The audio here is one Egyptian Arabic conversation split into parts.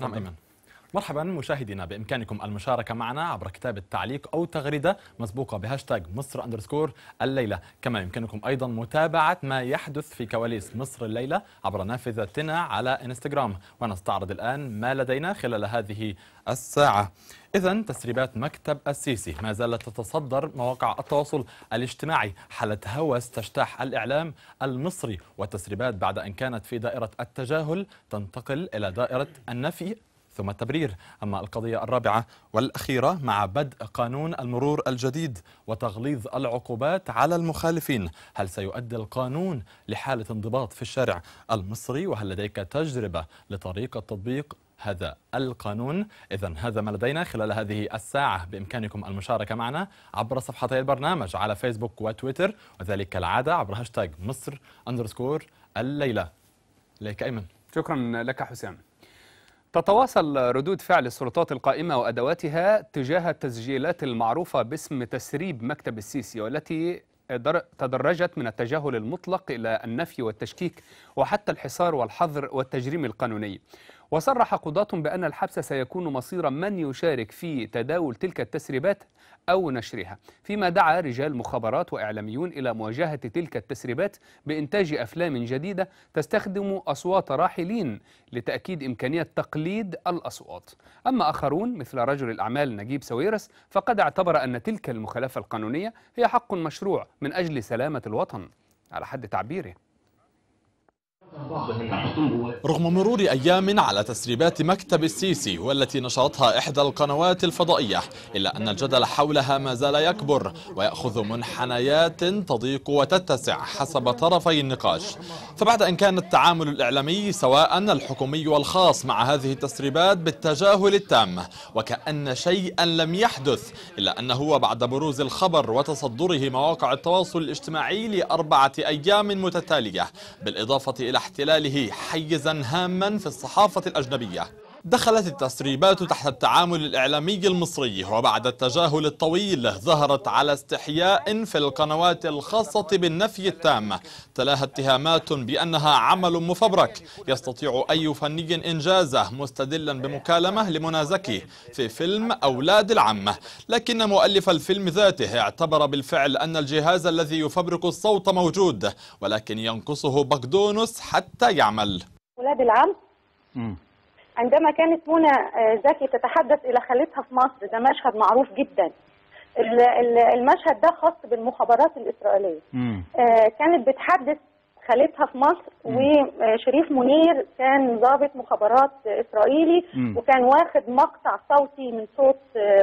نعم أيمن مرحبا مشاهدينا بامكانكم المشاركه معنا عبر كتابه تعليق او تغريده مسبوقه بهاشتاج مصر اندرسكور الليله، كما يمكنكم ايضا متابعه ما يحدث في كواليس مصر الليله عبر نافذتنا على انستغرام، ونستعرض الان ما لدينا خلال هذه الساعه. إذا تسريبات مكتب السيسي ما زالت تتصدر مواقع التواصل الاجتماعي حالة هوس تجتاح الإعلام المصري والتسريبات بعد أن كانت في دائرة التجاهل تنتقل إلى دائرة النفي ثم التبرير أما القضية الرابعة والأخيرة مع بدء قانون المرور الجديد وتغليظ العقوبات على المخالفين هل سيؤدي القانون لحالة انضباط في الشارع المصري وهل لديك تجربة لطريقة تطبيق هذا القانون إذا هذا ما لدينا خلال هذه الساعة بإمكانكم المشاركة معنا عبر صفحتي البرنامج على فيسبوك وتويتر وذلك كالعادة عبر هاشتاج مصر أندرسكور الليلة إليك أيمن شكرا لك حسام تتواصل ردود فعل السلطات القائمة وأدواتها تجاه التسجيلات المعروفة باسم تسريب مكتب السيسي والتي تدرجت من التجاهل المطلق إلى النفي والتشكيك وحتى الحصار والحظر والتجريم القانوني وصرح قضاة بأن الحبس سيكون مصير من يشارك في تداول تلك التسريبات أو نشرها فيما دعا رجال مخابرات وإعلاميون إلى مواجهة تلك التسريبات بإنتاج أفلام جديدة تستخدم أصوات راحلين لتأكيد إمكانية تقليد الأصوات أما آخرون مثل رجل الأعمال نجيب سويرس فقد اعتبر أن تلك المخالفة القانونية هي حق مشروع من أجل سلامة الوطن على حد تعبيره رغم مرور أيام على تسريبات مكتب السيسي والتي نشرتها إحدى القنوات الفضائية إلا أن الجدل حولها ما زال يكبر ويأخذ منحنيات تضيق وتتسع حسب طرفي النقاش فبعد أن كان التعامل الإعلامي سواء الحكومي والخاص مع هذه التسريبات بالتجاهل التام وكأن شيئا لم يحدث إلا أنه وبعد بروز الخبر وتصدره مواقع التواصل الاجتماعي لأربعة أيام متتالية بالإضافة إلى احتلاله حيزا هاما في الصحافة الأجنبية دخلت التسريبات تحت التعامل الإعلامي المصري وبعد التجاهل الطويل ظهرت على استحياء في القنوات الخاصة بالنفي التام تلاها اتهامات بأنها عمل مفبرك يستطيع أي فني إنجازه مستدلا بمكالمة لمنازكي في فيلم أولاد العم لكن مؤلف الفيلم ذاته اعتبر بالفعل أن الجهاز الذي يفبرك الصوت موجود ولكن ينقصه بقدونس حتى يعمل أولاد العم عندما كانت منى زكي تتحدث الى خالتها في مصر ده مشهد معروف جدا المشهد ده خاص بالمخابرات الاسرائيليه كانت بتحدث خالتها في مصر وشريف منير كان ضابط مخابرات اسرائيلي وكان واخد مقطع صوتي من صوت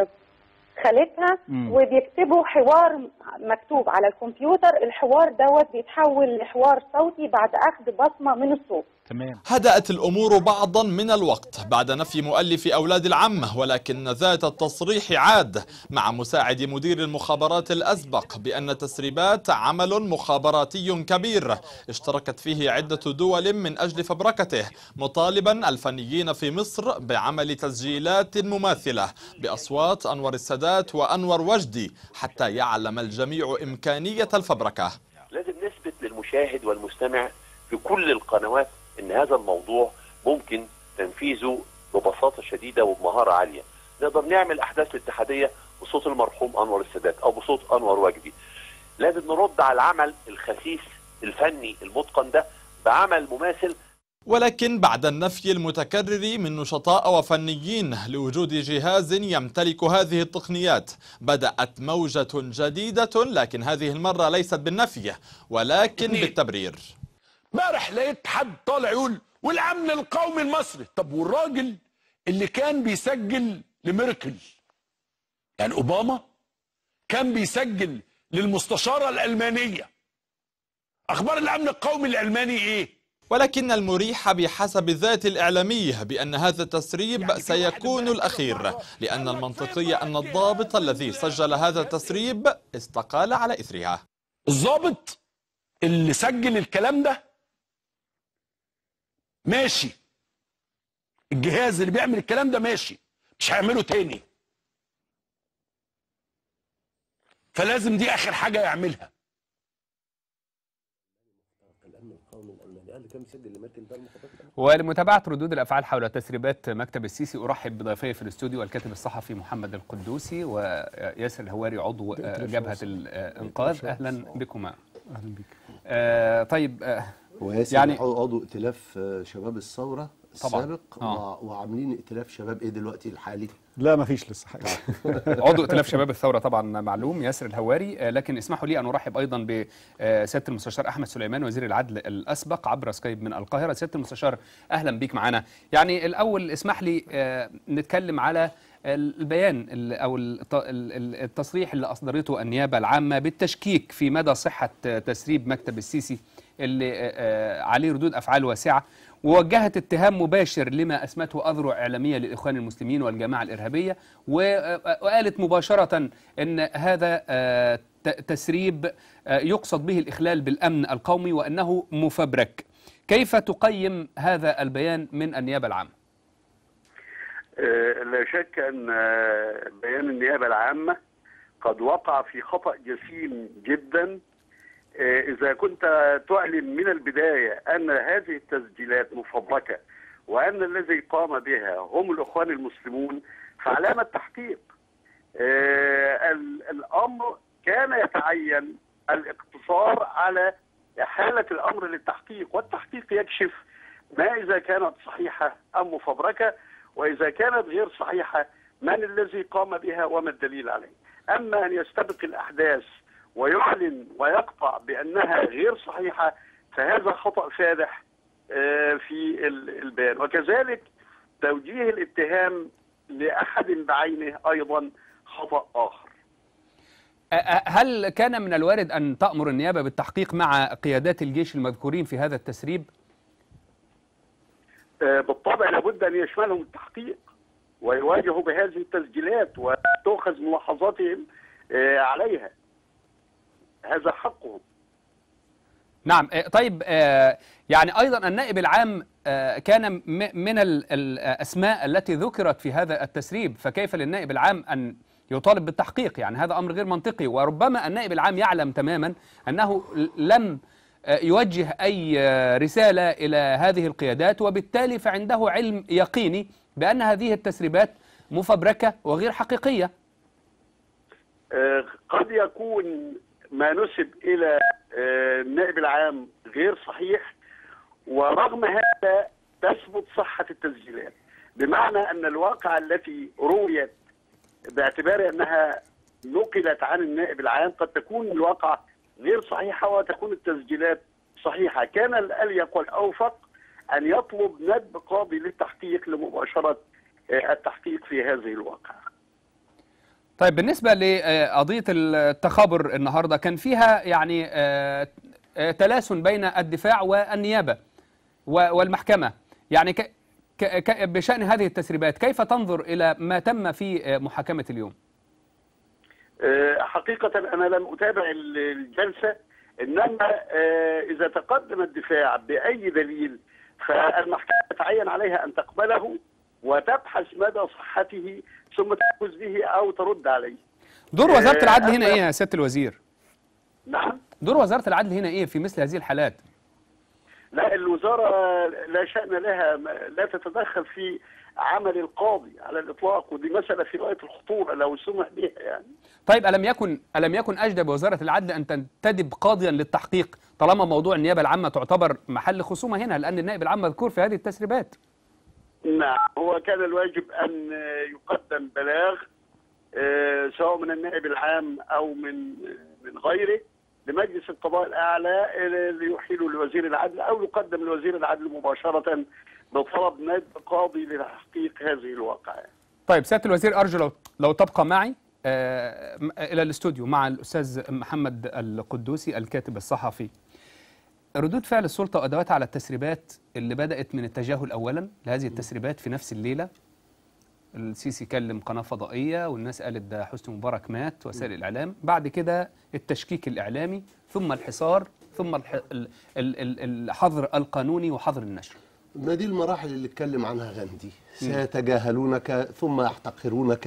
خالتها وبيكتبوا حوار مكتوب على الكمبيوتر الحوار دوت بيتحول لحوار صوتي بعد اخذ بصمه من الصوت تمام هدأت الأمور بعضا من الوقت بعد نفي مؤلف أولاد العم ولكن ذات التصريح عاد مع مساعد مدير المخابرات الأسبق بأن تسريبات عمل مخابراتي كبير اشتركت فيه عدة دول من أجل فبركته مطالبا الفنيين في مصر بعمل تسجيلات مماثلة بأصوات أنور السادات وأنور وجدي حتى يعلم الجميع إمكانية الفبركة لازم نثبت للمشاهد والمستمع في كل القنوات ان هذا الموضوع ممكن تنفيذه ببساطه شديده وبمهاره عاليه نقدر نعمل احداث الاتحاديه بصوت المرحوم انور السادات او بصوت انور وجدي لازم نرد على العمل الخسيس الفني المتقن ده بعمل مماثل ولكن بعد النفي المتكرر من نشطاء وفنيين لوجود جهاز يمتلك هذه التقنيات بدأت موجة جديدة لكن هذه المرة ليست بالنفي ولكن بالتبرير امبارح لقيت حد طالع يقول والامن القومي المصري طب والراجل اللي كان بيسجل لميركل يعني اوباما كان بيسجل للمستشاره الالمانيه اخبار الامن القومي الالماني ايه ولكن المريح بحسب الذات الإعلامي بأن هذا التسريب يعني سيكون الأخير لأن المنطقي أن الضابط الذي سجل هذا التسريب استقال على إثرها الضابط اللي سجل الكلام ده ماشي الجهاز اللي بيعمل الكلام ده ماشي مش هيعمله تاني فلازم دي اخر حاجه يعملها اللي كان مسجل لمركل ده المخابرات ولمتابعة ردود الأفعال حول تسريبات مكتب السيسي أرحب بضيفي في الاستوديو الكاتب الصحفي محمد القدوسي وياسر الهواري عضو آه، جبهة الإنقاذ أهلا بكما اهلا بيك آه، طيب آه، وياسر يعني- يعني عضو ائتلاف آه، شباب الثوره طبعاً. السابق آه. وع- وعاملين ائتلاف شباب ايه دلوقتي الحالي لا ما فيش لسه حاجه عضو ائتلاف شباب الثورة طبعا معلوم ياسر الهواري آه، لكن اسمحوا لي أن أرحب أيضا بسيادة المستشار أحمد سليمان وزير العدل الأسبق عبر سكايب من القاهرة سيادة المستشار أهلا بيك معنا يعني الأول اسمح لي آه، نتكلم على البيان ال- أو الت- ال- ال- التصريح اللي أصدرته النيابة العامة بالتشكيك في مدى صحة آه، تسريب مكتب السيسي اللي آه، آه، عليه ردود أفعال واسعة ووجهت اتهام مباشر لما اسمته اذرع اعلاميه للاخوان المسلمين والجماعه الارهابيه و- وقالت مباشره ان هذا آه، ت- تسريب آه، يقصد به الاخلال بالامن القومي وانه مفبرك. كيف تقيم هذا البيان من النيابه العامه؟ آه، لا شك ان آه، بيان النيابه العامه قد وقع في خطا جسيم جدا آه، اذا كنت تعلن من البدايه ان هذه التسجيلات مفبركه وان الذي قام بها هم الاخوان المسلمون فعلامه تحقيق آه، ال- الامر كان يتعين الاقتصار على حاله الامر للتحقيق والتحقيق يكشف ما اذا كانت صحيحه ام مفبركه واذا كانت غير صحيحه من الذي قام بها وما الدليل عليه اما ان يستبق الاحداث ويعلن ويقطع بانها غير صحيحه فهذا خطا فادح آه، في ال- البيان وكذلك توجيه الاتهام لاحد بعينه ايضا خطا اخر أ- أ- هل كان من الوارد ان تامر النيابه بالتحقيق مع قيادات الجيش المذكورين في هذا التسريب؟ آه، بالطبع لابد ان يشملهم التحقيق ويواجهوا بهذه التسجيلات وتؤخذ ملاحظاتهم آه، عليها هذا حقهم نعم آه، طيب آه، يعني ايضا النائب العام آه، كان م- من ال- الاسماء التي ذكرت في هذا التسريب فكيف للنائب العام ان يطالب بالتحقيق يعني هذا امر غير منطقي وربما النائب العام يعلم تماما انه ل- لم آه، يوجه اي آه، رساله الى هذه القيادات وبالتالي فعنده علم يقيني بان هذه التسريبات مفبركه وغير حقيقيه آه، قد يكون ما نسب الى آه، النائب العام غير صحيح ورغم هذا تثبت صحه التسجيلات بمعنى ان الواقعه التي رويت باعتبار انها نقلت عن النائب العام قد تكون الواقعه غير صحيحه وتكون التسجيلات صحيحه كان الاليق والاوفق ان يطلب ندب قاضي للتحقيق لمباشره آه، التحقيق في هذه الواقعه طيب بالنسبة لقضية التخابر النهاردة كان فيها يعني آه، آه، تلاسن بين الدفاع والنيابة و- والمحكمة يعني ك- ك- ك- بشأن هذه التسريبات كيف تنظر إلى ما تم في آه، محاكمة اليوم آه، حقيقة أنا لم أتابع ال- الجلسة إنما آه، إذا تقدم الدفاع بأي دليل فالمحكمة تتعين عليها أن تقبله وتبحث مدى صحته ثم تأخذ به أو ترد عليه دور وزارة آه، العدل هنا أما- إيه يا سيادة الوزير نعم دور وزارة العدل هنا إيه في مثل هذه الحالات لا الوزارة لا شأن لها لا تتدخل في عمل القاضي على الإطلاق ودي مسألة في غاية الخطورة لو سمح بها يعني طيب ألم يكن ألم يكن أجدب وزارة العدل أن تنتدب قاضيا للتحقيق طالما موضوع النيابة العامة تعتبر محل خصومة هنا لأن النائب العام مذكور في هذه التسريبات نعم هو كان الواجب ان يقدم بلاغ آه، سواء من النائب العام او من من غيره لمجلس القضاء الاعلى آه، ليحيله لوزير العدل او يقدم لوزير العدل مباشره بطلب ندب قاضي لتحقيق هذه الواقعه. طيب سياده الوزير ارجو لو لو تبقى معي آه، م- الى الاستوديو مع الاستاذ محمد القدوسي الكاتب الصحفي ردود فعل السلطه وادواتها على التسريبات اللي بدات من التجاهل اولا لهذه التسريبات في نفس الليله السيسي كلم قناه فضائيه والناس قالت ده حسني مبارك مات وسائل الاعلام بعد كده التشكيك الاعلامي ثم الحصار ثم الح- ال- ال- ال- الحظر القانوني وحظر النشر ما دي المراحل اللي اتكلم عنها غاندي سيتجاهلونك ثم يحتقرونك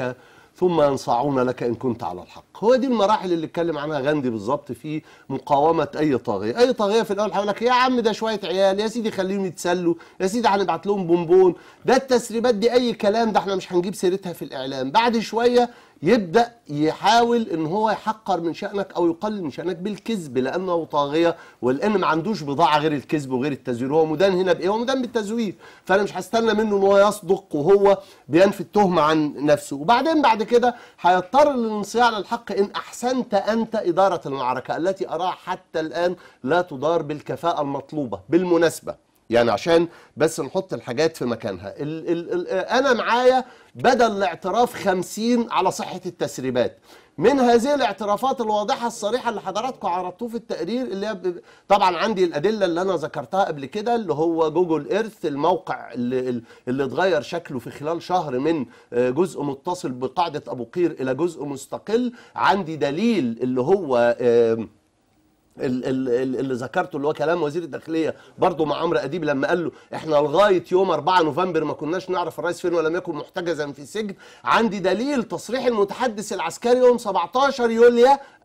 ثم ينصاعون لك ان كنت على الحق هو دي المراحل اللي اتكلم عنها غاندي بالظبط في مقاومه اي طاغيه اي طاغيه في الاول هيقول لك يا عم ده شويه عيال يا سيدي خليهم يتسلوا يا سيدي هنبعت لهم بونبون ده التسريبات دي اي كلام ده احنا مش هنجيب سيرتها في الاعلام بعد شويه يبدا يحاول ان هو يحقر من شانك او يقلل من شانك بالكذب لانه طاغيه ولان ما عندوش بضاعه غير الكذب وغير التزوير هو مدان هنا بايه هو مدان بالتزوير فانا مش هستنى منه ان هو يصدق وهو بينفي التهمه عن نفسه وبعدين بعد كده هيضطر للانصياع للحق ان احسنت انت اداره المعركه التي اراها حتى الان لا تدار بالكفاءه المطلوبه بالمناسبه يعني عشان بس نحط الحاجات في مكانها ال ال ال انا معايا بدل الاعتراف خمسين على صحة التسريبات من هذه الاعترافات الواضحة الصريحة اللي حضراتكم عرضتوه في التقرير اللي هي ب- طبعا عندي الأدلة اللي أنا ذكرتها قبل كده اللي هو جوجل إيرث الموقع اللي, اللي اتغير شكله في خلال شهر من آه، جزء متصل بقاعدة أبو قير إلى جزء مستقل عندي دليل اللي هو آم، ال- ال- ال- اللي ذكرته اللي هو كلام وزير الداخليه برضه مع عمرو اديب لما قال له احنا لغايه يوم 4 نوفمبر ما كناش نعرف الرئيس فين ولم يكن محتجزا في سجن عندي دليل تصريح المتحدث العسكري يوم 17 يوليو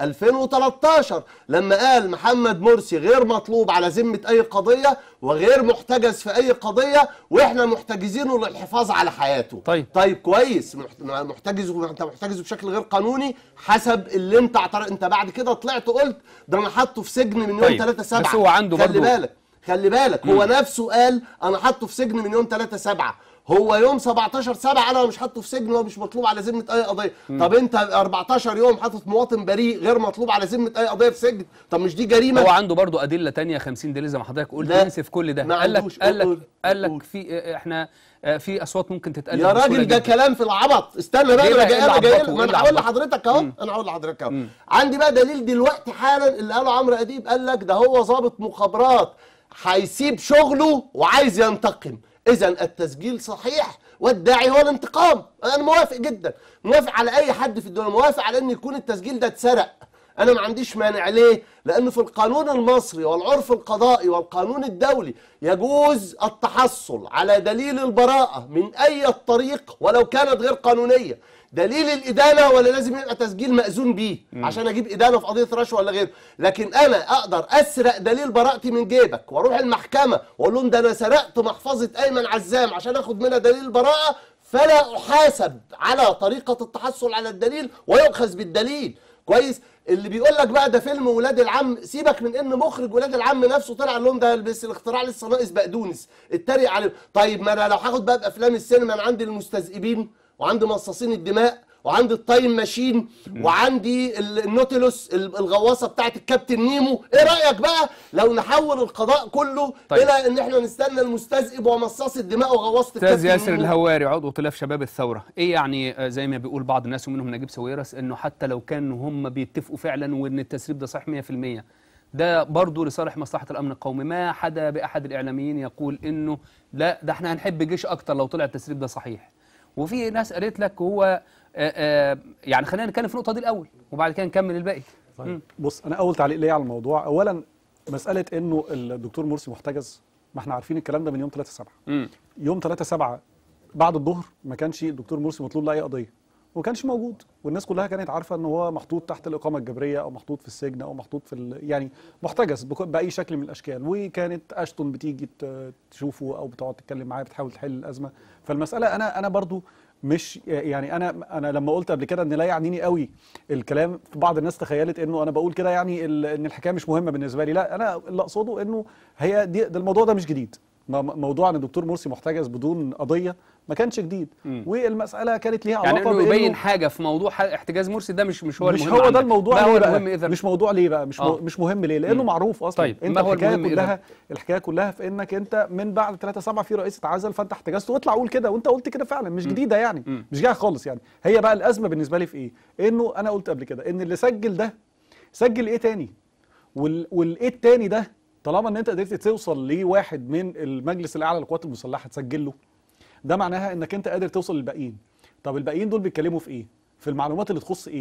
2013 لما قال محمد مرسي غير مطلوب على ذمه اي قضيه وغير محتجز في اي قضيه واحنا محتجزينه للحفاظ على حياته طيب. طيب كويس محت- محتجز انت محتجز بشكل غير قانوني حسب اللي انت اعترض انت بعد كده طلعت قلت ده انا حاطه في سجن من يوم طيب، 3 7 بس هو عنده خلي برضو- بالك خلي بالك هو نفسه قال انا حاطه في سجن من يوم 3 7 هو يوم 17 7 انا مش حاطه في سجن هو مش مطلوب على ذمه اي قضيه طب انت 14 يوم حاطط مواطن بريء غير مطلوب على ذمه اي قضيه في سجن طب مش دي جريمه هو عنده برضو ادله تانية 50 دليل زي ما حضرتك قلت لا، ينسف كل ده ما قال لك عندوش. قال لك قول- قال قول. لك في احنا آه، في اصوات ممكن تتقلل يا بسهولة راجل ده جداً. كلام في العبط استنى بقى ليه انا بقى؟ جاي إيه انا اللي جاي عبطه؟ ما إيه انا اللي هقول عبطه؟ لحضرتك اهو انا هقول لحضرتك اهو عندي بقى دليل دلوقتي حالا اللي قاله عمرو اديب قال لك ده هو ضابط مخابرات هيسيب شغله وعايز ينتقم اذا التسجيل صحيح والداعي هو الانتقام انا موافق جدا موافق على اي حد في الدنيا موافق على ان يكون التسجيل ده اتسرق انا ما عنديش مانع ليه لانه في القانون المصري والعرف القضائي والقانون الدولي يجوز التحصل على دليل البراءة من اي طريق ولو كانت غير قانونية دليل الإدانة ولا لازم يبقى تسجيل مأذون بيه عشان أجيب إدانة في قضية رشوة ولا غيره لكن أنا أقدر أسرق دليل براءتي من جيبك وأروح المحكمة وأقول لهم ده أنا سرقت محفظة أيمن عزام عشان آخد منها دليل البراءة فلا أحاسب على طريقة التحصل على الدليل ويؤخذ بالدليل كويس اللي بيقول لك بقى ده فيلم ولاد العم سيبك من ان مخرج ولاد العم نفسه طلع قال لهم ده بس الاختراع لسه ناقص بقدونس اتريق عليه طيب ما انا لو هاخد بقى بافلام السينما انا عندي المستذئبين وعندي مصاصين الدماء وعندي التايم ماشين وعندي ال- النوتيلوس ال- الغواصه بتاعت الكابتن نيمو ايه رايك بقى لو نحول القضاء كله طيب. الى ان احنا نستنى المستذئب ومصاص الدماء وغواصه استاذ الكابتن ياسر نيمو الهواري عضو ائتلاف شباب الثوره ايه يعني آه، زي ما بيقول بعض الناس ومنهم نجيب ساويرس انه حتى لو كانوا هم بيتفقوا فعلا وان التسريب ده صحيح 100% ده برضه لصالح مصلحه الامن القومي ما حدا باحد الاعلاميين يقول انه لا ده احنا هنحب الجيش اكتر لو طلع التسريب ده صحيح وفي ناس قالت لك هو آه، آه، يعني خلينا نتكلم في النقطه دي الاول وبعد كده نكمل الباقي طيب بص انا اول تعليق ليا على الموضوع اولا مساله انه الدكتور مرسي محتجز ما احنا عارفين الكلام ده من يوم 3 7 مم. يوم 3 7 بعد الظهر ما كانش الدكتور مرسي مطلوب لاي قضيه وما كانش موجود والناس كلها كانت عارفه ان هو محطوط تحت الاقامه الجبريه او محطوط في السجن او محطوط في ال- يعني محتجز بك- باي شكل من الاشكال وكانت اشتون بتيجي ت- تشوفه او بتقعد تتكلم معاه بتحاول تحل الازمه فالمساله انا انا برضو مش يعني انا انا لما قلت قبل كده ان لا يعنيني قوي الكلام في بعض الناس تخيلت انه انا بقول كده يعني ال- ان الحكايه مش مهمه بالنسبه لي لا انا اللي اقصده انه هي دي ده الموضوع ده مش جديد م- موضوع ان الدكتور مرسي محتجز بدون قضيه ما كانش جديد مم. والمساله كانت ليها يعني علاقه انه بإنه- يبين حاجه في موضوع ح- احتجاز مرسي ده مش مش هو مش المهم هو ده عندك. الموضوع ما ليه هو بقى المهم اذا مش موضوع ليه بقى مش آه. مو مش مهم ليه لانه مم. معروف اصلا طيب، انت ما هو الحكايه المهم إذا؟ كلها الحكايه كلها في انك انت من بعد 3 7 في رئيس اتعزل فانت احتجزت واطلع قول كده وانت قلت كده فعلا مش جديده يعني مم. مش جايه خالص يعني هي بقى الازمه بالنسبه لي في ايه انه انا قلت قبل كده ان اللي سجل ده سجل ايه تاني وال والايه التاني ده طالما ان انت قدرت توصل لواحد من المجلس الاعلى للقوات المسلحه تسجل له ده معناها انك انت قادر توصل للباقيين طب الباقيين دول بيتكلموا في ايه في المعلومات اللي تخص ايه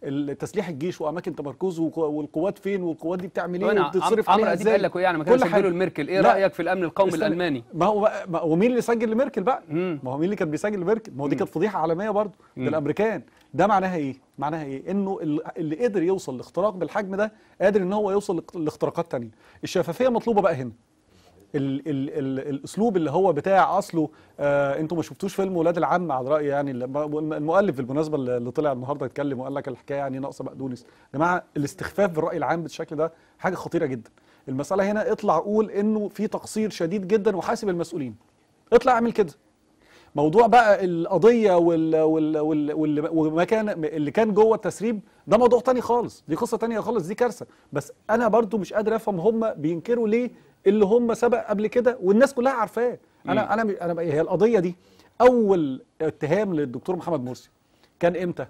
ال- تسليح الجيش واماكن تمركزه وق- والقوات فين والقوات دي بتعمل ايه هنا وبتتصرف عمرو عليها اديب ازاي قال لك يعني ما كانوا كل حاجة. سجلوا الميركل ايه لا. رايك في الامن القومي استنى. الالماني ما هو ما هو مين اللي سجل لميركل بقى؟ مم. ما هو مين اللي كان بيسجل لميركل؟ ما هو دي كانت فضيحه عالميه برضه ده الامريكان ده معناها ايه؟ معناها ايه؟ انه ال- اللي قدر يوصل لاختراق بالحجم ده قادر ان هو يوصل لاخت- لاختراقات تانية الشفافيه مطلوبه بقى هنا ال ال ال الاسلوب اللي هو بتاع اصله آه انتوا ما شفتوش فيلم ولاد العم على راي يعني الم- المؤلف بالمناسبه اللي طلع النهارده يتكلم وقال لك الحكايه يعني ناقصه بقدونس يا جماعه الاستخفاف بالراي العام بالشكل ده حاجه خطيره جدا المساله هنا اطلع قول انه في تقصير شديد جدا وحاسب المسؤولين اطلع اعمل كده موضوع بقى القضيه وال وال وال وال وما كان اللي كان جوه التسريب ده موضوع تاني خالص دي قصه تانية خالص دي كارثه بس انا برضو مش قادر افهم هم بينكروا ليه اللي هم سبق قبل كده والناس كلها عارفاه انا انا انا هي القضيه دي اول اتهام للدكتور محمد مرسي كان امتى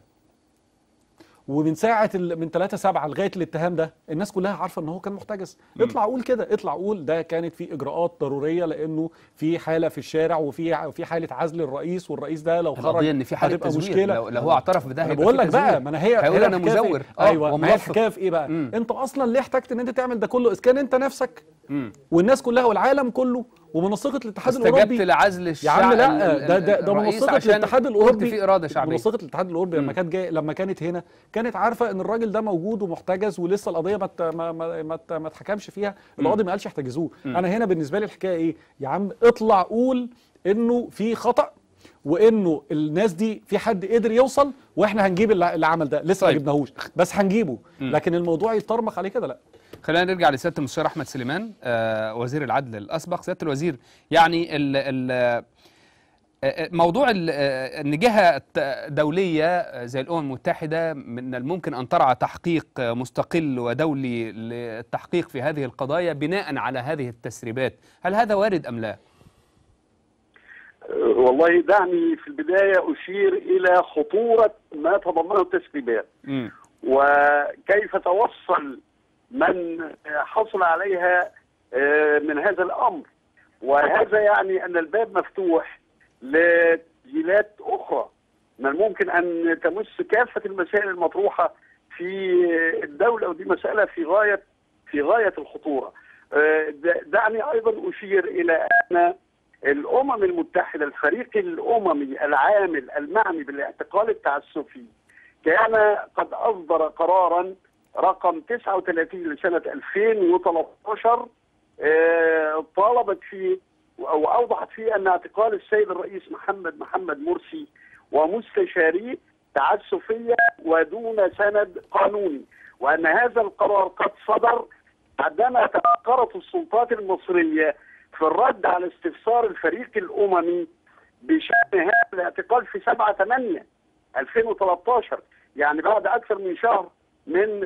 ومن ساعه ال- من 3 7 لغايه الاتهام ده الناس كلها عارفه ان هو كان محتجز اطلع قول كده اطلع قول ده كانت في اجراءات ضروريه لانه في حاله في الشارع وفي وفي حاله عزل الرئيس والرئيس ده لو خرج القضيه ان في حاله هتبقى تزوير مشكله لو, لو هو اعترف بده انا هيبقى بقول في لك بقى تزوير. ما انا هي هيقول هي انا الحكاية في مزور إيه؟ ايوه ما هي وملفق. الحكايه في ايه بقى مم. انت اصلا ليه احتجت ان انت تعمل ده كله اذا كان انت نفسك مم. والناس كلها والعالم كله ومنسقه الاتحاد استجبت الاوروبي لعزل يا الشعب عم لا ال- ده ده ده الرئيس منسقه عشان الاتحاد قلت الاوروبي في اراده شعبيه منسقه الاتحاد الاوروبي لما مم. كانت جاي لما كانت هنا كانت عارفه ان الراجل ده موجود ومحتجز ولسه القضيه ما ت- ما ما ما, ت- ما اتحكمش فيها القاضي ما قالش احتجزوه انا هنا بالنسبه لي الحكايه ايه يا عم اطلع قول انه في خطا وانه الناس دي في حد قدر يوصل واحنا هنجيب اللي اللي عمل ده لسه ما طيب. جبناهوش بس هنجيبه لكن الموضوع يتطرمخ عليه كده لا خلينا نرجع لسياده المستشار احمد سليمان آه وزير العدل الاسبق سياده الوزير يعني ال ال آه، آه، موضوع ال- آه، ان جهه ت- دوليه آه، زي الامم المتحده من الممكن ان ترعى تحقيق آه، مستقل ودولي للتحقيق في هذه القضايا بناء على هذه التسريبات هل هذا وارد ام لا والله دعني في البداية أشير إلى خطورة ما تضمنه التسريبات مم. وكيف توصل من حصل عليها آه، من هذا الأمر وهذا يعني أن الباب مفتوح لتسجيلات أخرى من الممكن أن تمس كافة المسائل المطروحة في الدولة ودي مسألة في غاية في غاية الخطورة آه، د- دعني أيضا أشير إلى أن الأمم المتحدة الفريق الأممي العامل المعني بالاعتقال التعسفي كان قد أصدر قرارا رقم 39 لسنة 2013 آه، طالبت فيه أو أوضحت فيه أن اعتقال السيد الرئيس محمد محمد مرسي ومستشاريه تعسفية ودون سند قانوني وأن هذا القرار قد صدر عندما تأخرت السلطات المصرية في الرد على استفسار الفريق الأممي بشأن هذا الاعتقال في 7 8 2013 يعني بعد أكثر من شهر من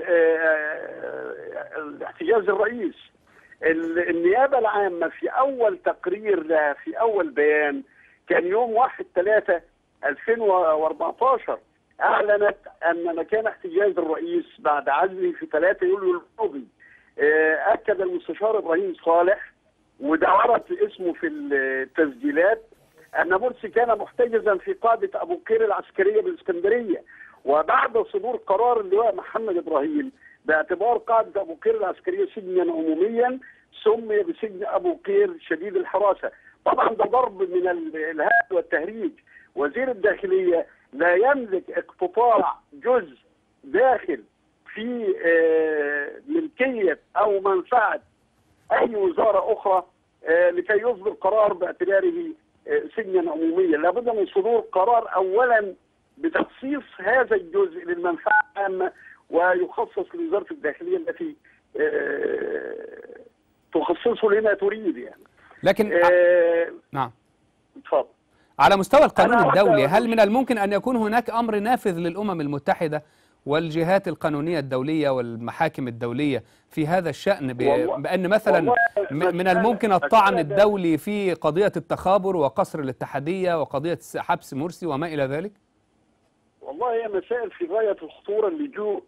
آه، احتجاز الرئيس ال- النيابة العامة في أول تقرير لها في أول بيان كان يوم 1 3 2014 أعلنت أن مكان احتجاز الرئيس بعد عزله في 3 يوليو الماضي آه، أكد المستشار إبراهيم صالح وده ورد اسمه في التسجيلات أن مرسي كان محتجزا في قاعدة أبو قير العسكرية بالإسكندرية وبعد صدور قرار اللواء محمد إبراهيم باعتبار قاعدة أبو قير العسكرية سجنا عموميا سمي بسجن أبو قير شديد الحراسة طبعا ده ضرب من ال- الهدم والتهريج وزير الداخلية لا يملك اقتطاع جزء داخل في آه، ملكية أو منفعة اي وزاره اخرى آه، لكي يصدر قرار باعتباره آه، سجنا عموميا لابد من صدور قرار اولا بتخصيص هذا الجزء للمنفعه العامه ويخصص لوزاره الداخليه التي آه، تخصصه لما تريد يعني لكن آه، نعم اتفضل على مستوى القانون أنا أود الدولي أقول- هل من الممكن أن يكون هناك أمر نافذ للأمم المتحدة والجهات القانونية الدولية والمحاكم الدولية في هذا الشأن ب- والله- بأن مثلا والله م- من مسألة- الممكن الطعن مسألة- الدولي في قضية التخابر وقصر الاتحادية وقضية حبس مرسي وما إلى ذلك والله هي مسائل في غاية الخطورة اللجوء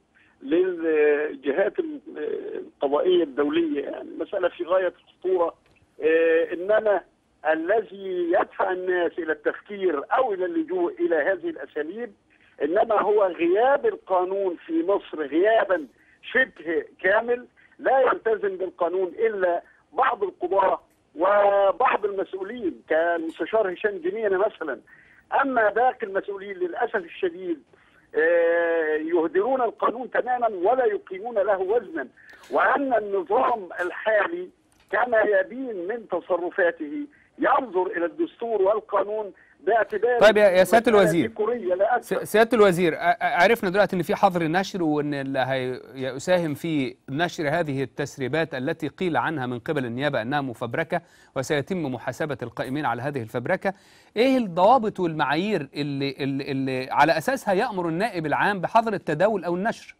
للجهات القضائية الدولية يعني مسألة في غاية الخطورة آه، إنما الذي يدفع الناس إلى التفكير أو إلى اللجوء إلى هذه الأساليب انما هو غياب القانون في مصر غيابا شبه كامل لا يلتزم بالقانون الا بعض القضاه وبعض المسؤولين كالمستشار هشام جنينه مثلا اما باقي المسؤولين للاسف الشديد آه، يهدرون القانون تماما ولا يقيمون له وزنا وان النظام الحالي كما يبين من تصرفاته ينظر الى الدستور والقانون باعتبار طيب يا- يا سيادة الوزير. ديكورية لا أكثر. س- سياده الوزير ع- عرفنا دلوقتي ان في حظر نشر وان اللي هيساهم في نشر هذه التسريبات التي قيل عنها من قبل النيابه انها مفبركه وسيتم محاسبه القائمين على هذه الفبركه ايه الضوابط والمعايير اللي, اللي, اللي على اساسها يامر النائب العام بحظر التداول او النشر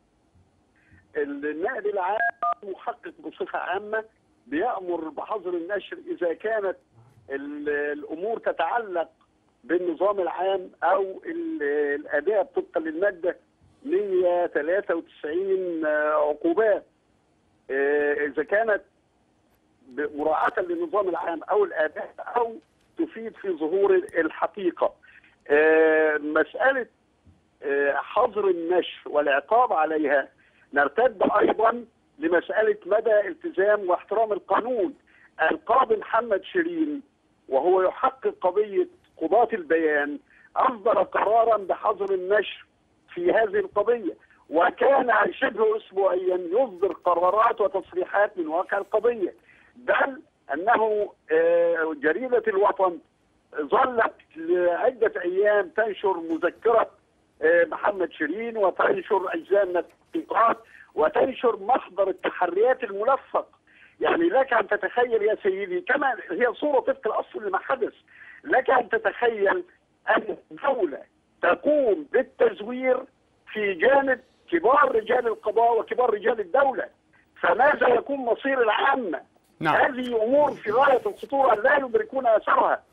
النائب العام محقق بصفة عامة بيأمر بحظر النشر إذا كانت ال- الأمور تتعلق بالنظام العام أو ال- الآداب طبقا للمادة 193 عقوبات آه، إذا كانت ب- مراعاة للنظام العام أو الآداب أو تفيد في ظهور الحقيقة آه، مسألة آه، حظر النشر والعقاب عليها نرتد ايضا لمساله مدى التزام واحترام القانون القاضي محمد شيرين وهو يحقق قضيه قضاة البيان اصدر قرارا بحظر النشر في هذه القضيه وكان شبه اسبوعيا يصدر قرارات وتصريحات من واقع القضيه بل انه آه، جريده الوطن ظلت لعده ايام تنشر مذكره آه، محمد شيرين وتنشر اجزاء من التحقيقات وتنشر محضر التحريات الملفق يعني لك ان تتخيل يا سيدي كما هي صوره طبق الاصل لما حدث لك ان تتخيل ان الدوله تقوم بالتزوير في جانب كبار رجال القضاء وكبار رجال الدوله فماذا يكون مصير العامه؟ نعم. هذه امور في غايه الخطوره لا يدركون اثرها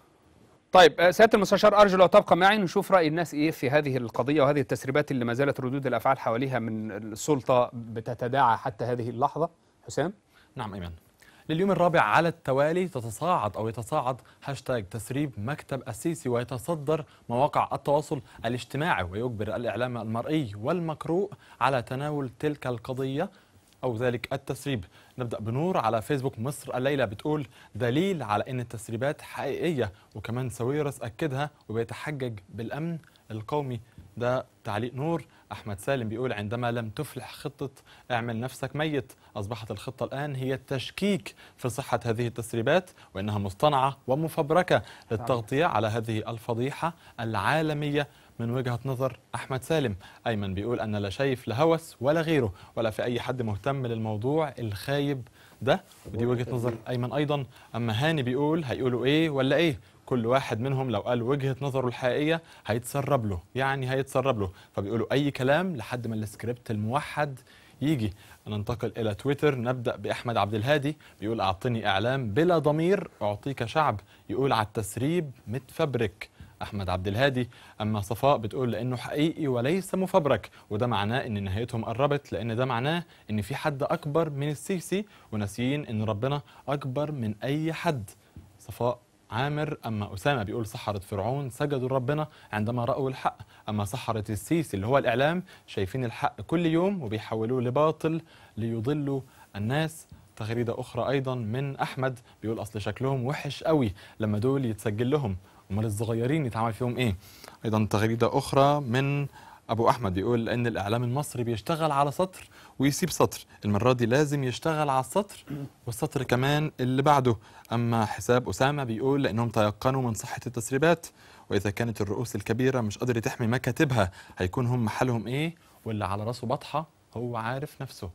طيب آه، سياده المستشار ارجو لو تبقى معي نشوف راي الناس ايه في هذه القضيه وهذه التسريبات اللي ما زالت ردود الافعال حواليها من السلطه بتتداعى حتى هذه اللحظه حسام نعم ايمن لليوم الرابع على التوالي تتصاعد او يتصاعد هاشتاج تسريب مكتب السيسي ويتصدر مواقع التواصل الاجتماعي ويجبر الاعلام المرئي والمقروء على تناول تلك القضيه او ذلك التسريب نبدا بنور على فيسبوك مصر الليله بتقول دليل على ان التسريبات حقيقيه وكمان ساويرس اكدها وبيتحجج بالامن القومي ده تعليق نور احمد سالم بيقول عندما لم تفلح خطه اعمل نفسك ميت اصبحت الخطه الان هي التشكيك في صحه هذه التسريبات وانها مصطنعه ومفبركه للتغطيه على هذه الفضيحه العالميه من وجهه نظر احمد سالم ايمن بيقول انا لا شايف لا هوس ولا غيره ولا في اي حد مهتم للموضوع الخايب ده ودي وجهه نظر ايمن ايضا اما هاني بيقول هيقولوا ايه ولا ايه كل واحد منهم لو قال وجهه نظره الحقيقيه هيتسرب له يعني هيتسرب له فبيقولوا اي كلام لحد ما السكريبت الموحد يجي ننتقل الى تويتر نبدا باحمد عبد الهادي بيقول اعطني اعلام بلا ضمير اعطيك شعب يقول على التسريب متفبرك احمد عبد الهادي اما صفاء بتقول لانه حقيقي وليس مفبرك وده معناه ان نهايتهم قربت لان ده معناه ان في حد اكبر من السيسي وناسيين ان ربنا اكبر من اي حد صفاء عامر اما اسامه بيقول سحره فرعون سجدوا لربنا عندما راوا الحق اما سحره السيسي اللي هو الاعلام شايفين الحق كل يوم وبيحولوه لباطل ليضلوا الناس تغريده اخرى ايضا من احمد بيقول اصل شكلهم وحش قوي لما دول يتسجل لهم امال الصغيرين يتعمل فيهم ايه ايضا تغريده اخرى من ابو احمد بيقول ان الاعلام المصري بيشتغل على سطر ويسيب سطر المره دي لازم يشتغل على السطر والسطر كمان اللي بعده اما حساب اسامه بيقول لانهم تيقنوا من صحه التسريبات واذا كانت الرؤوس الكبيره مش قادره تحمي مكاتبها هيكون هم محلهم ايه واللي على راسه بطحه هو عارف نفسه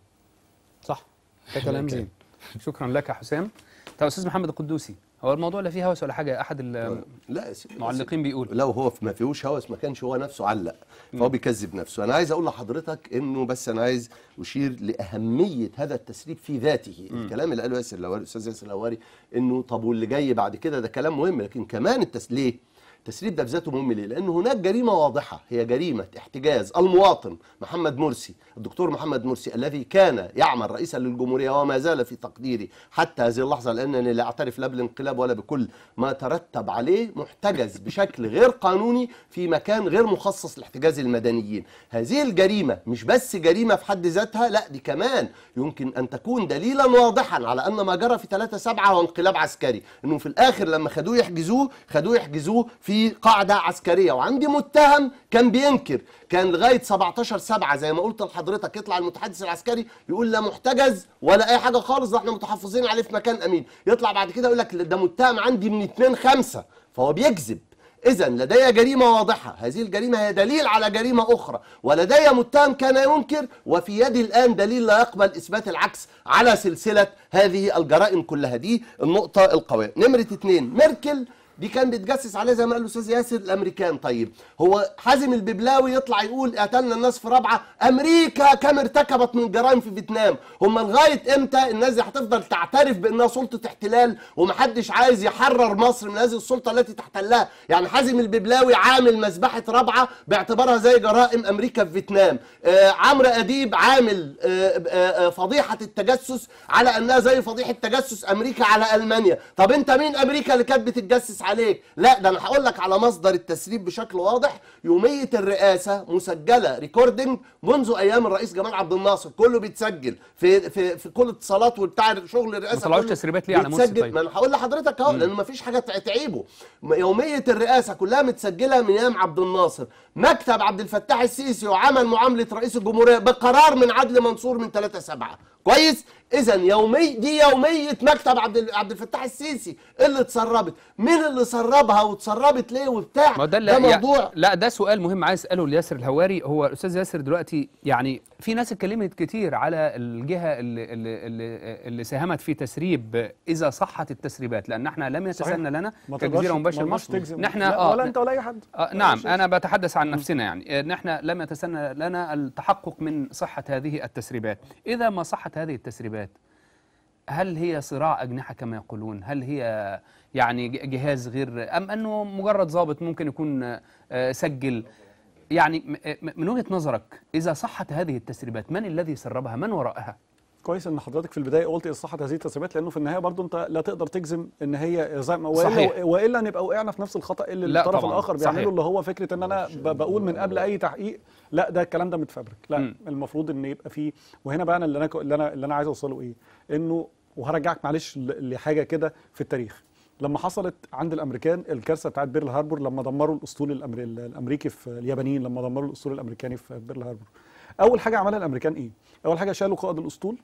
صح ده كلام زين شكرا لك يا حسام طب استاذ محمد القدوسي هو الموضوع لا فيه هوس ولا حاجه احد لا يا سيدي- المعلقين بيقول لو هو ما فيهوش هوس ما كانش هو نفسه علق فهو بيكذب نفسه انا عايز اقول لحضرتك انه بس انا عايز اشير لاهميه هذا التسريب في ذاته الكلام اللي قاله ياسر الهواري الاستاذ ياسر الهواري انه طب واللي جاي بعد كده ده كلام مهم لكن كمان التس ليه التسريب ده بذاته مهم ليه لان هناك جريمه واضحه هي جريمه احتجاز المواطن محمد مرسي الدكتور محمد مرسي الذي كان يعمل رئيسا للجمهوريه وما زال في تقديري حتى هذه اللحظه لانني لا اعترف لا بالانقلاب ولا بكل ما ترتب عليه محتجز بشكل غير قانوني في مكان غير مخصص لاحتجاز المدنيين هذه الجريمه مش بس جريمه في حد ذاتها لا دي كمان يمكن ان تكون دليلا واضحا على ان ما جرى في 3 7 هو انقلاب عسكري انه في الاخر لما خدوه يحجزوه خدوه يحجزوه في قاعده عسكريه وعندي متهم كان بينكر كان لغايه 17 7 زي ما قلت لحضرتك يطلع المتحدث العسكري يقول لا محتجز ولا اي حاجه خالص ده احنا متحفظين عليه في مكان امين يطلع بعد كده يقول لك ده متهم عندي من 2 5 فهو بيكذب إذا لدي جريمة واضحة، هذه الجريمة هي دليل على جريمة أخرى، ولدي متهم كان ينكر وفي يدي الآن دليل لا يقبل إثبات العكس على سلسلة هذه الجرائم كلها، دي النقطة القوية. نمرة اثنين ميركل دي كان بيتجسس عليها زي ما قال الاستاذ ياسر الامريكان طيب هو حازم الببلاوي يطلع يقول قتلنا الناس في رابعه امريكا كم ارتكبت من جرائم في فيتنام هم لغايه امتى الناس دي هتفضل تعترف بانها سلطه احتلال ومحدش عايز يحرر مصر من هذه السلطه التي تحتلها يعني حازم الببلاوي عامل مذبحه رابعه باعتبارها زي جرائم امريكا في فيتنام آه عمرو اديب عامل آه آه فضيحه التجسس على انها زي فضيحه تجسس امريكا على المانيا طب انت مين امريكا اللي كانت بتتجسس عليك لا ده انا هقول لك على مصدر التسريب بشكل واضح يوميه الرئاسه مسجله ريكوردنج منذ ايام الرئيس جمال عبد الناصر كله بيتسجل في في في كل اتصالات وبتاع شغل الرئاسه ما طلعوش كله تسريبات ليه على مرسي بيتسجل. طيب؟ ما انا هقول لحضرتك اهو لان ما فيش حاجه تع- تعيبه يوميه الرئاسه كلها متسجله من ايام عبد الناصر مكتب عبد الفتاح السيسي وعمل معامله رئيس الجمهوريه بقرار من عدلي منصور من 3 7 كويس اذا يومي دي يوميه مكتب عبد ال- عبد الفتاح السيسي اللي اتسربت مين اللي سربها واتسربت ليه وبتاع ما هو ده, ده اللي موضوع لا ده سؤال مهم عايز اساله لياسر الهواري هو الاستاذ ياسر دلوقتي يعني في ناس اتكلمت كتير على الجهه اللي اللي اللي, اللي ساهمت في تسريب اذا صحت التسريبات لان احنا لم يتسنى لنا ما كجزيره تقدرش- مباشر ما مصر تقدرش تجزم ان احنا لا، اه ولا انت ولا اي حد آه نعم انا بتحدث عن نفسنا يعني ان احنا لم يتسنى لنا التحقق من صحه هذه التسريبات اذا ما صحت هذه التسريبات هل هي صراع اجنحه كما يقولون هل هي يعني ج- جهاز غير ام انه مجرد ضابط ممكن يكون آه، سجل يعني م- م- من وجهه نظرك اذا صحت هذه التسريبات من الذي سربها من وراءها كويس ان حضرتك في البدايه قلت ايه صحه هذه التسريبات لانه في النهايه برضو انت لا تقدر تجزم ان هي زي ما والا صحيح. والا نبقى وقعنا في نفس الخطا اللي لا الطرف طبعاً، الاخر صحيح. بيعمله اللي هو فكره ان انا ب- بقول من قبل اي تحقيق لا ده الكلام ده متفبرك لا مم. المفروض ان يبقى فيه وهنا بقى انا اللي انا ك- اللي انا اللي انا عايز اوصله ايه انه وهرجعك معلش ل- لحاجه كده في التاريخ لما حصلت عند الامريكان الكارثه بتاعت بيرل هاربور لما دمروا الاسطول الأمر... الامريكي في اليابانيين لما دمروا الاسطول الامريكاني في بيرل هاربور اول حاجه عملها الامريكان ايه اول حاجه شالوا قائد الاسطول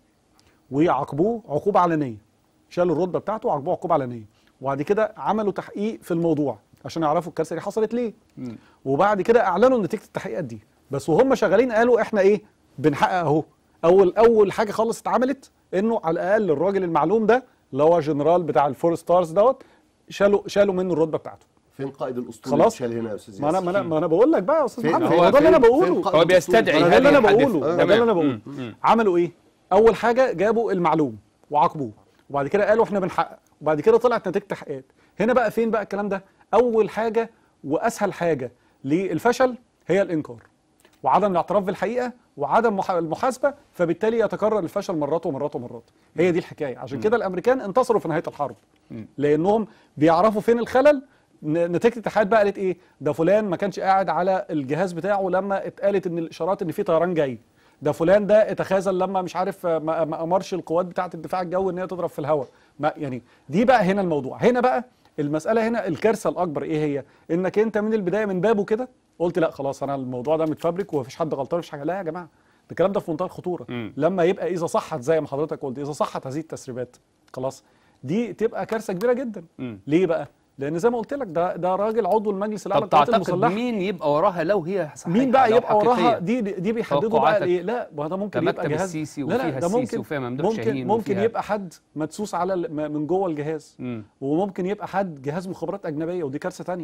ويعاقبوه عقوبه علنيه شالوا الرتبه بتاعته وعاقبوه عقوبه علنيه وبعد كده عملوا تحقيق في الموضوع عشان يعرفوا الكارثه دي حصلت ليه وبعد كده اعلنوا نتيجه التحقيقات دي بس وهم شغالين قالوا احنا ايه بنحقق اهو اول اول حاجه خالص اتعملت انه على الاقل الراجل المعلوم ده اللي هو جنرال بتاع الفور ستارز دوت شالوا شالوا منه الرتبه بتاعته فين قائد الاسطول خلاص. اللي اتشال هنا يا استاذ ما انا ياسر؟ ما انا, ما أنا بقول لك بقى يا استاذ فين- محمد هو هو ده اللي انا فين- بقوله فين قائد هو الأسطول؟ بيستدعي ما ده اللي هذه انا الحادثة. بقوله ده تمام. اللي انا بقوله مم. مم. عملوا ايه اول حاجه جابوا المعلوم وعاقبوه وبعد كده قالوا احنا بنحقق وبعد كده طلعت نتيجه تحقيقات هنا بقى فين بقى الكلام ده اول حاجه واسهل حاجه للفشل هي الانكار وعدم الاعتراف بالحقيقه وعدم مح- المحاسبه فبالتالي يتكرر الفشل مرات ومرات ومرات هي دي الحكايه عشان كده الامريكان انتصروا في نهايه الحرب لانهم بيعرفوا فين الخلل ن- نتيجه الاتحاد بقى قالت ايه ده فلان ما كانش قاعد على الجهاز بتاعه لما اتقالت ان الاشارات ان في طيران جاي ده فلان ده اتخاذل لما مش عارف آه، ما ما امرش القوات بتاعه الدفاع الجوي ان هي تضرب في الهواء ما يعني دي بقى هنا الموضوع هنا بقى المساله هنا الكارثه الاكبر ايه هي انك انت من البدايه من بابه كده قلت لا خلاص انا الموضوع ده متفبرك ومفيش حد غلطان مفيش حاجه لا يا جماعه ده الكلام ده في منتهى الخطوره مم. لما يبقى اذا صحت زي ما حضرتك قلت اذا صحت هذه التسريبات خلاص دي تبقى كارثه كبيره جدا مم. ليه بقى لان زي ما قلت لك ده ده راجل عضو المجلس الاعلى طب للقوات تعتقد المسلحه مين يبقى وراها لو هي صحيحه مين بقى لو يبقى وراها حقيقية؟ دي دي بيحددوا توقعاتك بقى ايه لا ما ده ممكن ده يبقى مكتب جهاز السيسي لا لا وفيها ده السيسي ممكن وفيها ممدوح ممكن شاهين ممكن وفيها- يبقى حد مدسوس على ال- م- من جوه الجهاز مم. وممكن يبقى حد جهاز مخابرات اجنبيه ودي كارثه تانية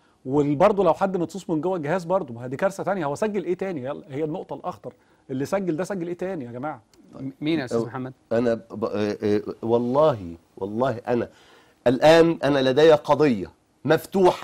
وبرضه لو حد مدسوس من جوه الجهاز برضه ما هي دي كارثه تانية هو سجل ايه تاني يلا، هي النقطه الاخطر اللي سجل ده سجل ايه تاني يا جماعه مين يا استاذ أو- محمد انا ب... آه، آه، والله والله انا الان انا لدي قضيه مفتوحه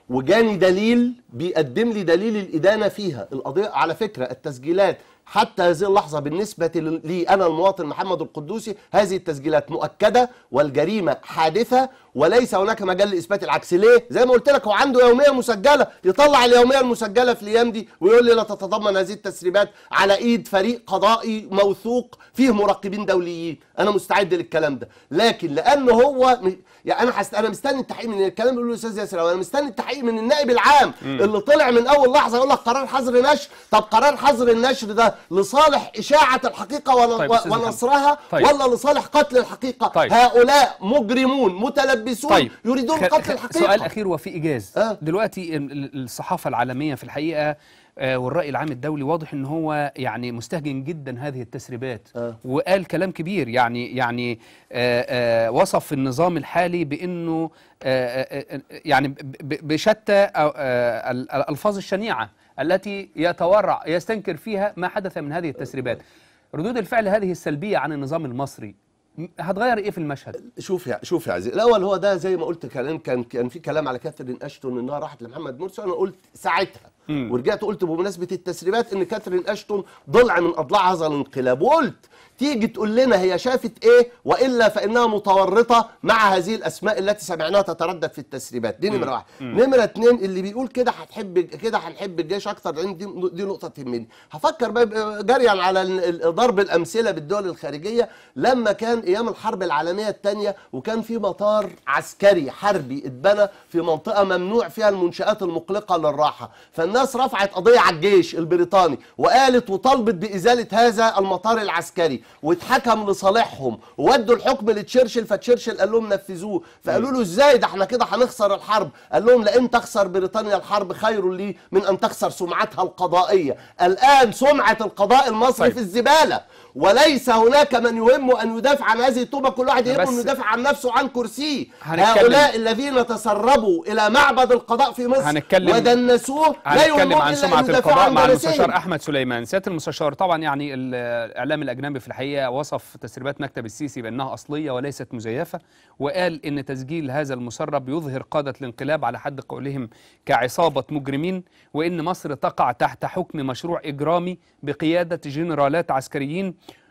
وجاني دليل بيقدم لي دليل الإدانة فيها القضية على فكرة التسجيلات حتى هذه اللحظة بالنسبة لي أنا المواطن محمد القدوسي هذه التسجيلات مؤكدة والجريمة حادثة وليس هناك مجال لإثبات العكس ليه؟ زي ما قلت لك هو عنده يومية مسجلة يطلع اليومية المسجلة في الأيام دي ويقول لي لا تتضمن هذه التسريبات على إيد فريق قضائي موثوق فيه مراقبين دوليين أنا مستعد للكلام ده لكن لأنه هو م- يعني أنا حست... أنا مستني التحقيق من الكلام اللي بيقوله الأستاذ ياسر أوي، أنا مستني التحقيق من النائب العام اللي طلع من أول لحظة يقول لك قرار حظر نشر طب قرار حظر النشر ده لصالح إشاعة الحقيقة ون... طيب، أستاذ محمد. ونصرها طيب. ولا لصالح قتل الحقيقة طيب. هؤلاء مجرمون متلبسون طيب يريدون خ- قتل خ- الحقيقة سؤال اخير وفي ايجاز آه. دلوقتي ال- ال- الصحافه العالميه في الحقيقه آه، والراي العام الدولي واضح ان هو يعني مستهجن جدا هذه التسريبات آه. وقال كلام كبير يعني يعني آه، آه، وصف النظام الحالي بانه آه، آه، آه، يعني ب- ب- بشتى أو- آه، ال- الالفاظ الشنيعه التي يتورع يستنكر فيها ما حدث من هذه التسريبات ردود الفعل هذه السلبيه عن النظام المصري م- هتغير ايه في المشهد شوف يا شوف يا عزيزي الاول هو ده زي ما قلت كلام كان كان في كلام على كاثرين اشتون انها راحت لمحمد مرسي انا قلت ساعتها مم. ورجعت قلت بمناسبه التسريبات ان كاثرين اشتون ضلع من اضلاع هذا الانقلاب وقلت تيجي تقول لنا هي شافت ايه والا فانها متورطه مع هذه الاسماء التي سمعناها تتردد في التسريبات دي نمره واحد نمره اتنين اللي بيقول كده هتحب كده هنحب الجيش اكتر لان دي, دي نقطه تهمني هفكر بقى ب- جريا على ال- ال- ضرب الامثله بالدول الخارجيه لما كان ايام الحرب العالميه الثانيه وكان في مطار عسكري حربي اتبنى في منطقه ممنوع فيها المنشات المقلقه للراحه فالناس رفعت قضيه على الجيش البريطاني وقالت وطالبت بازاله هذا المطار العسكري واتحكم لصالحهم وودوا الحكم لتشرشل فتشرشل قال لهم نفذوه فقالوا له ازاي ده احنا كده هنخسر الحرب قال لهم لان تخسر بريطانيا الحرب خير لي من ان تخسر سمعتها القضائيه الان سمعه القضاء المصري طيب. في الزباله وليس هناك من يهمه ان يدافع عن هذه التوبه كل واحد يهمه بس- انه يدافع عن نفسه وعن كرسيه هنتكلم. هؤلاء الذين تسربوا الى معبد القضاء في مصر هنتكلم- ودنسوه لا هنتكلم يهمهم عن الا سمعة ان يدافعوا القضاء عن مع جلسهم. المستشار أحمد سليمان سيادة المستشار طبعا يعني الإعلام الأجنبي في الحقيقة وصف تسريبات مكتب السيسي بأنها أصلية وليست مزيفة وقال إن تسجيل هذا المسرب يظهر قادة الانقلاب على حد قولهم كعصابة مجرمين وإن مصر تقع تحت حكم مشروع إجرامي بقيادة جنرالات عسكريين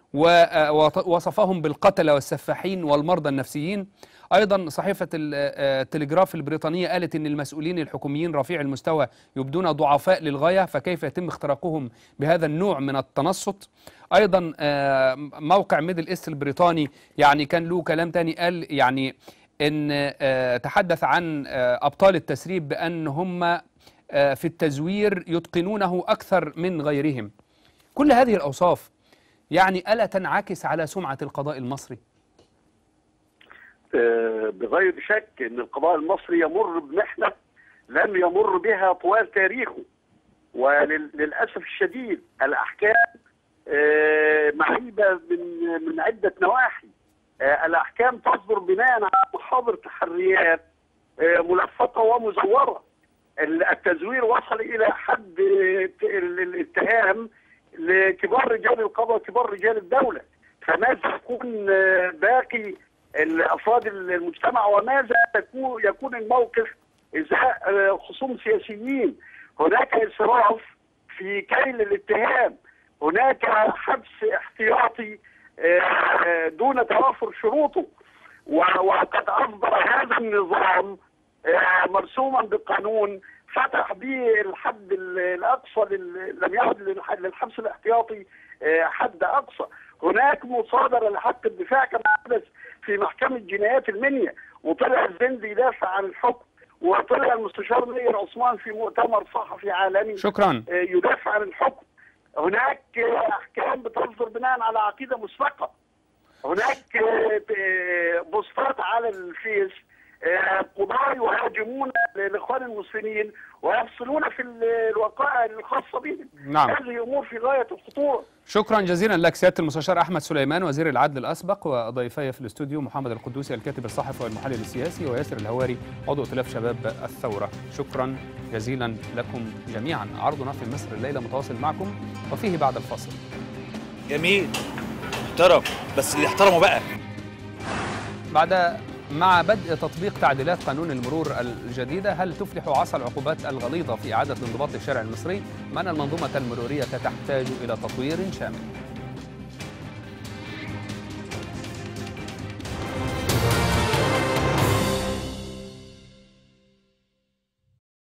ووصفهم بالقتلة والسفاحين والمرضى النفسيين ايضا صحيفه ال- آه، التلجراف البريطانيه قالت ان المسؤولين الحكوميين رفيع المستوى يبدون ضعفاء للغايه فكيف يتم اختراقهم بهذا النوع من التنصت ايضا آه، موقع ميدل ايست البريطاني يعني كان له كلام تاني قال يعني ان آه، تحدث عن آه، ابطال التسريب بان هم آه، في التزوير يتقنونه اكثر من غيرهم كل هذه الاوصاف يعني الا تنعكس على سمعه القضاء المصري آه، بغير شك ان القضاء المصري يمر بمحنه لم يمر بها طوال تاريخه وللاسف الشديد الاحكام آه، معيبه من من عده نواحي آه، الاحكام تصدر بناء على محاضر تحريات آه، ملفقه ومزوره ال- التزوير وصل الى حد آه، ال- الاتهام لكبار رجال القضاء وكبار رجال الدوله فماذا يكون آه، باقي افراد المجتمع وماذا يكون يكون الموقف ازاء آه، خصوم سياسيين هناك اسراف في كيل الاتهام هناك حبس احتياطي آه، دون توافر شروطه و- وقد اصدر هذا النظام آه، مرسوما بقانون فتح به الحد ال- الاقصى لل- لم يعد للح- للحبس الاحتياطي آه، حد اقصى هناك مصادره لحق الدفاع كما حدث في محكمه جنايات المنيا وطلع الزندي يدافع عن الحكم وطلع المستشار نير عثمان في مؤتمر صحفي عالمي شكرا آه، يدافع عن الحكم هناك آه، احكام بتصدر بناء على عقيده مسبقه هناك آه، آه، بوستات على الفيس آه، قضاة يهاجمون الاخوان المسلمين ويفصلون في ال- الوقائع الخاصه بهم نعم. هذه امور في غايه الخطوره شكرا جزيلا لك سياده المستشار احمد سليمان وزير العدل الاسبق وضيفي في الاستوديو محمد القدوسي الكاتب الصحفي والمحلل السياسي وياسر الهواري عضو ائتلاف شباب الثوره شكرا جزيلا لكم جميعا عرضنا في مصر الليله متواصل معكم وفيه بعد الفاصل جميل محترم بس اللي يحترمه بقى بعد مع بدء تطبيق تعديلات قانون المرور الجديدة هل تفلح عصا العقوبات الغليظة في إعادة انضباط الشارع المصري؟ من المنظومة المرورية تحتاج إلى تطوير شامل